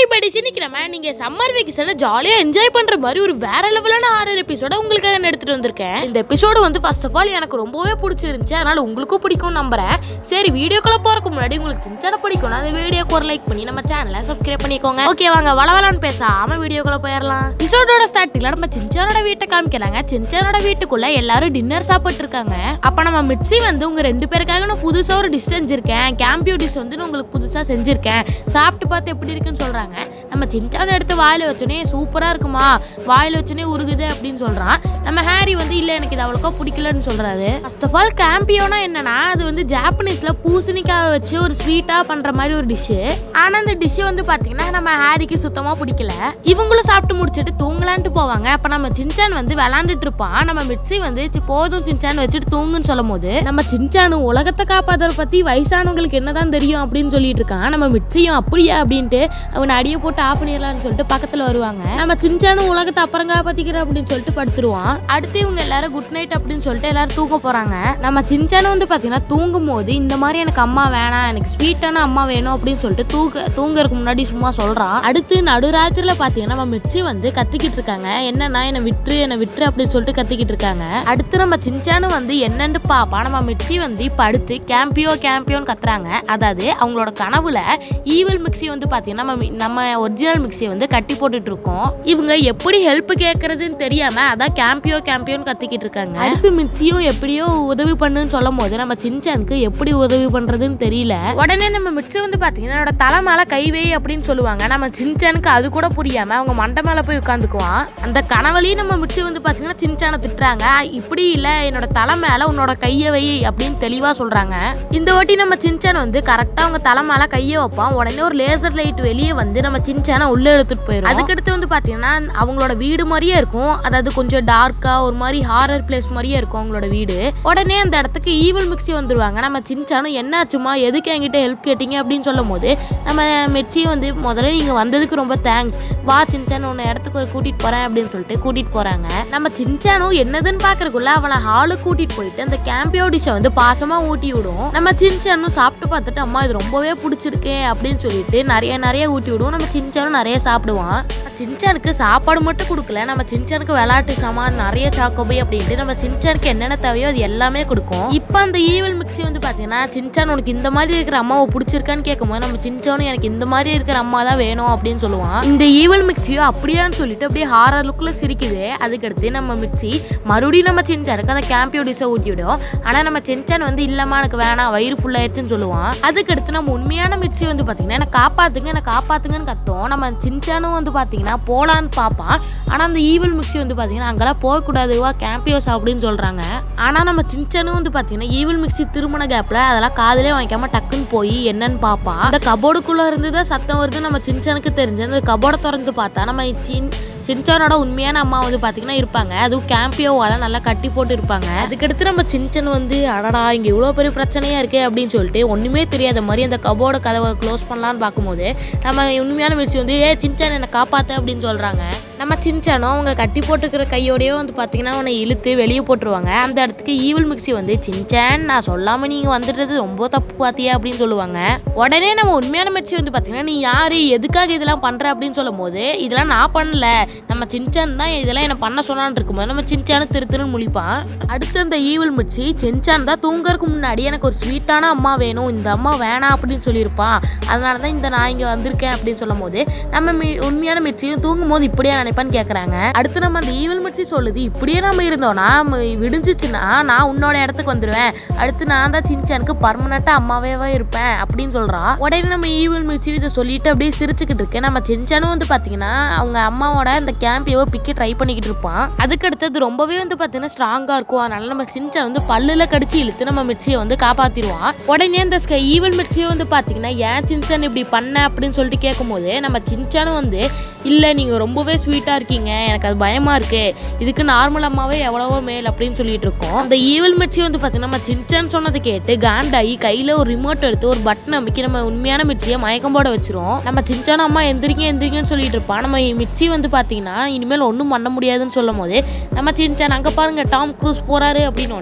hi படிச்சு இன்னைக்கு நம்ம நீங்க சம்மர் வெக்கேஷனை ஜாலியா என்ஜாய் பண்ற மாதிரி ஒரு வேற லெவலான ஆறு எபிசோட உங்களுக்காக நான் எடுத்துட்டு வந்திருக்கேன் இந்த எபிசோடு வந்து ஃபர்ஸ்ட் ஆஃப் ஆல் எனக்கு ரொம்பவே பிடிச்சிருந்துச்சு அதனால உங்களுக்கும் பிடிக்கும் நம்புறேன் சரி வீடியோக்குள்ள போறதுக்கு முன்னாடி உங்களுக்கு சின்சான பிடிக்கும்னா அந்த வீடியோக்கு ஒரு லைக் பண்ணி நம்ம சேனலை சப்ஸ்கிரைப் பண்ணிக்கோங்க ஓகே வாங்க வளவலான்னு பேசாம வீடியோக்குள்ள போயிடலாம் எபிசோடோட ஸ்டார்டிங்ல நம்ம சின்சானோட வீட்டை காமிக்கிறாங்க சின்சானோட வீட்டுக்குள்ள எல்லாரும் டின்னர் சாப்பிட்டு இருக்காங்க அப்ப நம்ம மிட்சி வந்து உங்க ரெண்டு பேருக்காக நான் புதுசா ஒரு டிஷ் செஞ்சிருக்கேன் கேம்பியூ டிஷ் வந்து நான் உங்களுக்கு புதுசா செஞ்சிருக்கேன் சாப்பிட்டு பார்த்து எப்படி இருக்குன்னு சொல்றாங்க நம்ம சின்சான எடுத்து வாயில வச்சோனே சூப்பரா இருக்குமா வாயில வச்சோனே உருகுது அப்படின்னு சொல்றான் நம்ம ஹாரி வந்து இல்ல எனக்கு இது அவ்வளோக்கா பிடிக்கலன்னு சொல்றாரு ஃபர்ஸ்ட் ஆஃப் ஆல் கேம்பியோனா என்னன்னா அது வந்து ஜாப்பனீஸ்ல பூசணிக்காவை வச்சு ஒரு ஸ்வீட்டா பண்ற மாதிரி ஒரு டிஷ்ஷு ஆனா அந்த டிஷ் வந்து பாத்தீங்கன்னா நம்ம ஹாரிக்கு சுத்தமா பிடிக்கல இவங்களும் சாப்பிட்டு முடிச்சிட்டு தூங்கலான்ட்டு போவாங்க அப்ப நம்ம சின்சான் வந்து விளாண்டுட்டு இருப்பான் நம்ம மிட்சி வந்து "சி, போதும் சின்சான் வச்சுட்டு தூங்குன்னு சொல்லும் போது நம்ம சின்சானு உலகத்தை காப்பாத்துற பத்தி வயசானவங்களுக்கு என்னதான் தெரியும் அப்படின்னு சொல்லிட்டு இருக்கான் நம்ம மிட்சியும் அப்படியா அப்படின்ட்டு அவனை அடியை போட்டு ஆஃப் பண்ணிடலாம்னு சொல்லிட்டு பக்கத்துல வருவாங்க நம்ம சின்சானும் உலகத்தை அப்புறம் காப்பாத்திக்கிற அப்படின்னு சொல்லிட்டு படுத்துருவான் அடுத்து இவங்க எல்லாரும் குட் நைட் அப்படின்னு சொல்லிட்டு எல்லாரும் தூங்க போறாங்க நம்ம சின்சானும் வந்து பாத்தீங்கன்னா தூங்கும் போது இந்த மாதிரி எனக்கு அம்மா வேணாம் எனக்கு ஸ்வீட்டான அம்மா வேணும் அப்படின்னு சொல்லிட்டு தூங்க தூங்கறதுக்கு முன்னாடி சும்மா சொல்றான் அடுத்து நடுராத்திரில பாத்தீங்கன்னா நம்ம மிச்சி வந்து கத்திக்கிட்டு இருக்காங்க என்னன்னா என்னை விட்டுரு என்னை விட்டுரு அப்படின்னு சொல்லிட்டு கத்திக்கிட்டு இருக்காங்க அடுத்து நம்ம சின்சானும் வந்து என்னன்னு பாப்பா நம்ம மிச்சி வந்து இப்ப அடுத்து கேம்பியோ கேம்பியோன்னு கத்துறாங்க அதாவது அவங்களோட கனவுல ஈவல் மிக்ஸி வந்து பாத்தீங்கன்னா நம்ம மி- நம்ம ஒரிஜினல் மிக்ஸியை வந்து கட்டி போட்டுட்டு இருக்கோம் இவங்க எப்படி ஹெல்ப் கேட்கறதுன்னு தெரியாம அதான் கேம்பியோ கேம்பியோன்னு கத்திக்கிட்டு இருக்காங்க அடுத்து மிக்ஸியும் எப்படியோ உதவி பண்ணுன்னு சொல்லும் போது நம்ம சின்சானுக்கு எப்படி உதவி பண்றதுன்னு தெரியல உடனே நம்ம மிக்ஸி வந்து பாத்தீங்கன்னா என்னோட தலை மேல கை வை அப்படின்னு சொல்லுவாங்க நம்ம சின்சானுக்கு அது கூட புரியாம அவங்க மண்டை மேல போய் உட்காந்துக்குவான் அந்த கனவுலையும் நம்ம மிக்ஸி வந்து பாத்தீங்கன்னா சின்சானை திட்டுறாங்க இப்படி இல்ல என்னோட தலை மேல உன்னோட கையை வை அப்படின்னு தெளிவா சொல்றாங்க இந்த வாட்டி நம்ம சின்சான் வந்து கரெக்டா அவங்க தலை மேல கையை வைப்பான் உடனே ஒரு லேசர் லைட் வெளியே வந்து நம்ம சின்சானை உள்ள எடுத்துட்டு போயிடும் அதுக்கடுத்து வந்து பாத்தீங்கன்னா அவங்களோட வீடு மாதிரியே இருக்கும் அதாவது கொஞ்சம் டார்க்கா ஒரு மாதிரி ஹாரர் பிளேஸ் மாதிரியே இருக்கும் அவங்களோட வீடு உடனே அந்த இடத்துக்கு ஈவல் மிக்ஸி வந்துருவாங்க நம்ம சின்சானும் என்னாச்சுமா எதுக்கு என்கிட்ட ஹெல்ப் கேட்டீங்க அப்படின்னு சொல்லும் போது நம்ம மெச்சியும் வந்து முதல்ல நீங்க வந்ததுக்கு ரொம்ப தேங்க்ஸ் வா சின்சான் உன்னை இடத்துக்கு ஒரு கூட்டிட்டு போறேன் அப்படின்னு சொல்லிட்டு கூட்டிட்டு போறாங்க நம்ம சின்சானும் என்னதுன்னு பாக்குறதுக்குள்ள அவனை ஹாலுக்கு கூட்டிட்டு போயிட்டு அந்த கேம்பியோ டிஷ்ஷை வந்து பாசமா ஊட்டி விடும் நம்ம சின்சானும் சாப்பிட்டு பார்த்துட்டு அம்மா இது ரொம்பவே பிடிச்சிருக்கே அப்படின்னு சொல்லிட்டு நிறைய நிறைய ஊட்டி விடுவோம் நம்ம சின்சானும் நிறைய சாப்பிடுவான் சின்சானுக்கு சாப்பாடு மட்டும் கொடுக்கல நம்ம சின்சானுக்கு விளையாட்டு சாமான் நிறைய சாக்கோபை அப்படின்ட்டு நம்ம சின்சானுக்கு என்னென்ன தேவையோ அது எல்லாமே கொடுக்கும் இப்போ அந்த ஈவல் மிக்ஸி வந்து பார்த்தீங்கன்னா சின்சான் உனக்கு இந்த மாதிரி இருக்கிற அம்மாவை பிடிச்சிருக்கான்னு கேட்கும்போது நம்ம சின்சானும் எனக்கு இந்த மாதிரி இருக்கிற அம்மா தான் வேணும் அப்படின்னு சொல்லுவான் இந்த ஈவல் மிக்ஸியோ அப்படியான்னு சொல்லிட்டு அப்படியே ஹாரர் லுக்கில் சிரிக்குது அதுக்கடுத்து நம்ம மிக்ஸி மறுபடியும் நம்ம சின்சானுக்கு அந்த கேம்பியோ டிஷ்ஷை ஊட்டி விடும் ஆனால் நம்ம சின்சான் வந்து இல்லைம்மா எனக்கு வேணாம் வயிறு ஃபுல்லாயிடுச்சுன்னு சொல்லுவான் அதுக்கடுத்து நம்ம உண்மையான மிக்ஸி வந்து பார்த்தீங்கன்னா என்னை காப்பாத்துங்க என்னை காப்பாத்துங்கன்னு கத்தோம் நம்ம சின்சானும் வந்து பார்த்தீங்கன்னா போலான்னு பார்ப்பான் ஆனால் அந்த ஈவல் மிக்ஸி வந்து பார்த்தீங்கன்னா அங்கெல்லாம் போகக்கூடாது வா கேம்பியோஸ் அப்படின்னு சொல்கிறாங்க ஆனால் நம்ம சின்சானும் வந்து பார்த்தீங்கன்னா ஈவல் மிக்ஸி திருமண கேப்பில் அதெல்லாம் காதுலேயே வாங்கிக்காம டக்குன்னு போய் என்னன்னு பார்ப்பான் அந்த கபோர்டுக்குள்ளே இருந்து தான் சத்தம் வருது நம்ம சின்சானுக்கு தெரிஞ்சு அந்த கபோர்டை திறந்து பார்த்தா நம்ம சின் சின்சானோட உண்மையான அம்மா வந்து பார்த்தீங்கன்னா இருப்பாங்க அதுவும் கேம்பியோவால நல்லா கட்டி போட்டு இருப்பாங்க அதுக்கடுத்து நம்ம சின்சன் வந்து அடடா இங்கே இவ்வளோ பெரிய பிரச்சனையா இருக்கே அப்படின்னு சொல்லிட்டு ஒன்றுமே தெரியாத மாதிரி அந்த கபோர்டு கதவை க்ளோஸ் பண்ணலான்னு பார்க்கும்போது நம்ம உண்மையான மிர்ச்சி வந்து ஏ சின்சான் என்னை காப்பாற்று அப்படின்னு சொல்கிறாங்க நம்ம சின்சானோ அவங்க கட்டி போட்டுக்கிற கையோடயே வந்து பார்த்தீங்கன்னா அவனை இழுத்து வெளியே போட்டுருவாங்க அந்த இடத்துக்கு ஈவில் மிக்ஸி வந்து சின்சான் நான் சொல்லாமல் நீங்கள் வந்துடுறது ரொம்ப தப்பு பார்த்தியா அப்படின்னு சொல்லுவாங்க உடனே நம்ம உண்மையான மிர்ச்சி வந்து பார்த்தீங்கன்னா நீ யாரு எதுக்காக இதெல்லாம் பண்ணுற அப்படின்னு சொல்லும் போது இதெல்லாம் நான் பண்ணல நம்ம சின்சான் தான் இதெல்லாம் என்ன பண்ண சொன்னான்னு இருக்கும்போது நம்ம சின்சானு திரு திருன்னு முழிப்பான் அடுத்து அந்த ஈவில் மிர்ச்சி சின்சான் தான் தூங்கறதுக்கு முன்னாடி எனக்கு ஒரு ஸ்வீட்டான அம்மா வேணும் இந்த அம்மா வேணாம் அப்படின்னு சொல்லியிருப்பான் அதனால தான் இந்த நான் இங்கே வந்திருக்கேன் அப்படின்னு சொல்லும் போது நம்ம மி- உண்மையான மிர்ச்சியும் தூங்கும் போது இப்படியே நினைப்பான்னு கேட்குறாங்க அடுத்து நம்ம அந்த ஈவில் மிர்ச்சி சொல்லுது இப்படியே நம்ம இருந்தோம்னா ம- விடிஞ்சிச்சுன்னா நான் உன்னோட இடத்துக்கு வந்துடுவேன் அடுத்து நான் தான் சின்சானுக்கு பர்மனெண்ட்டாக அம்மாவே இருப்பேன் அப்படின்னு சொல்கிறான் உடனே நம்ம ஈவில் மிர்ச்சி இதை சொல்லிட்டு அப்படியே சிரிச்சுக்கிட்டு இருக்கேன் நம்ம சின்சானும் வந்து பார்த்தீங்கன்னா அவங்க அம்மாவோட அந்த கேம்பியோ பிக்க ட்ரை பண்ணிக்கிட்டு இருப்பான் அதுக்கு அடுத்தது ரொம்பவே வந்து பார்த்தீங்கன்னா ஸ்ட்ராங்காக இருக்கும் அதனால நம்ம சின்சான் வந்து பல்லுல கடிச்சு இழுத்து நம்ம மிர்ச்சியை வந்து காப்பாற்றிடுவான் உடனே அந்த ஸ்கை ஈவல் மிர்ச்சியை வந்து பார்த்தீங்கன்னா ஏன் சின்சான் இப்படி பண்ண அப்படின்னு சொல்லிட்டு கேட்கும்போது நம்ம சின்சானும் வந்து இல்லை நீங்கள் ரொம்பவே ஸ்வீட்டாக இருக்கீங்க எனக்கு அது பயமாக இருக்கு இதுக்கு நார்மல் அம்மாவே எவ்வளவோ மேல் அப்படின்னு சொல்லிட்டு இருக்கோம் அந்த ஈவல் மிர்ச்சி வந்து பார்த்தீங்கன்னா நம்ம சின்சான் சொன்னது கேட்டு காண்டாகி கையில் ஒரு ரிமோட் எடுத்து ஒரு பட்டன் அமைக்கி நம்ம உண்மையான மிர்ச்சியை மயக்கம் போட வச்சிரும் நம்ம சின்சான் அம்மா எந்திரிங்க எந்திரிங்கன்னு சொல்லிட்டு இருப்பான் நம்ம மிர்ச்சி வந்து பார்த்தீங்கன்னா இனிமேல் ஒன்றும் பண்ண முடியாதுன்னு சொல்லும் போது நம்ம சின்சான் அங்கே பாருங்க டாம் க்ரூஸ் போறாரு அப்படின்னோடனே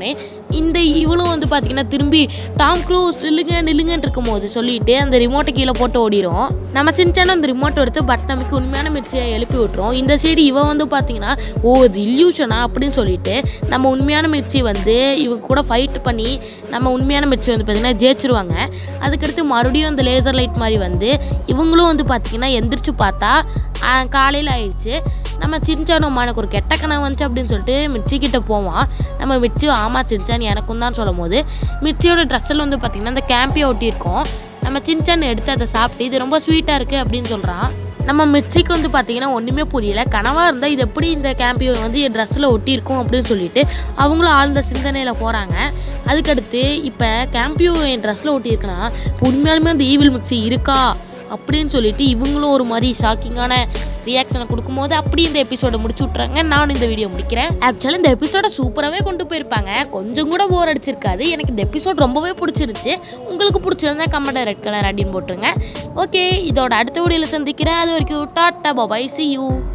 இந்த இவளும் வந்து பார்த்தீங்கன்னா திரும்பி டாம் க்ரூஸ் நில்லுங்க நில்லுங்கன்னு இருக்கும்போது சொல்லிட்டு அந்த ரிமோட்டை கீழே போட்டு ஓடிடும் நம்ம சின்சான அந்த ரிமோட் எடுத்து பட்டமிக்கு உண்மையான மிர்ச்சியை எழுப்பி விட்டுரும் இந்த சைடு இவன் வந்து பார்த்தீங்கன்னா ஓ இது இல்யூஷனா அப்படின்னு சொல்லிட்டு நம்ம உண்மையான மிர்ச்சி வந்து இவங்க கூட ஃபைட் பண்ணி நம்ம உண்மையான மிர்ச்சி வந்து பார்த்தீங்கன்னா ஜெயிச்சிருவாங்க அதுக்கடுத்து மறுபடியும் அந்த லேசர் லைட் மாதிரி வந்து இவங்களும் வந்து பார்த்தீங்கன்னா எந்திரிச்சு பார்த்தா காலையில் ஆயிடுச்சு நம்ம சின்சானும் எனக்கு ஒரு கெட்ட கனவு வந்துச்சு அப்படின்னு சொல்லிட்டு மிர்ச்சி கிட்ட போவான் நம்ம மிர்ச்சி ஆமா சின்சான் எனக்கும் தான் சொல்லும் போது மிர்ச்சியோட ட்ரெஸ்ஸில் வந்து பார்த்திங்கன்னா அந்த கேம்பியை ஒட்டியிருக்கோம் நம்ம சின்சான் எடுத்து அதை சாப்பிட்டு இது ரொம்ப ஸ்வீட்டாக இருக்குது அப்படின்னு சொல்கிறான் நம்ம மிர்ச்சிக்கு வந்து பார்த்தீங்கன்னா ஒன்றுமே புரியல கனவாக இருந்தால் இது எப்படி இந்த கேம்பியோ வந்து என் ட்ரெஸ்ஸில் ஒட்டியிருக்கும் அப்படின்னு சொல்லிட்டு அவங்களும் ஆழ்ந்த சிந்தனையில் போகிறாங்க அதுக்கடுத்து இப்போ கேம்பியோ என் ட்ரெஸ்ஸில் ஒட்டியிருக்குன்னா இப்போ உண்மையாலுமே அந்த ஈவில் மிக்சி இருக்கா அப்படின்னு சொல்லிட்டு இவங்களும் ஒரு மாதிரி ஷாக்கிங்கான ரியாக்ஷனை கொடுக்கும்போது அப்படி இந்த எபிசோட முடிச்சு விட்றாங்க நானும் இந்த வீடியோ முடிக்கிறேன் ஆக்சுவலாக இந்த எபிசோட சூப்பராகவே கொண்டு போயிருப்பாங்க கொஞ்சம் கூட போர் அடிச்சிருக்காது எனக்கு இந்த எபிசோட் ரொம்பவே பிடிச்சிருந்துச்சு உங்களுக்கு பிடிச்சிருந்தா கமெண்ட் ரெட் கலர் அப்படின்னு போட்டுருங்க ஓகே இதோட அடுத்த வீடியோவில் சந்திக்கிறேன் அது வரைக்கும் டாட்டா பாபாய் சி யூ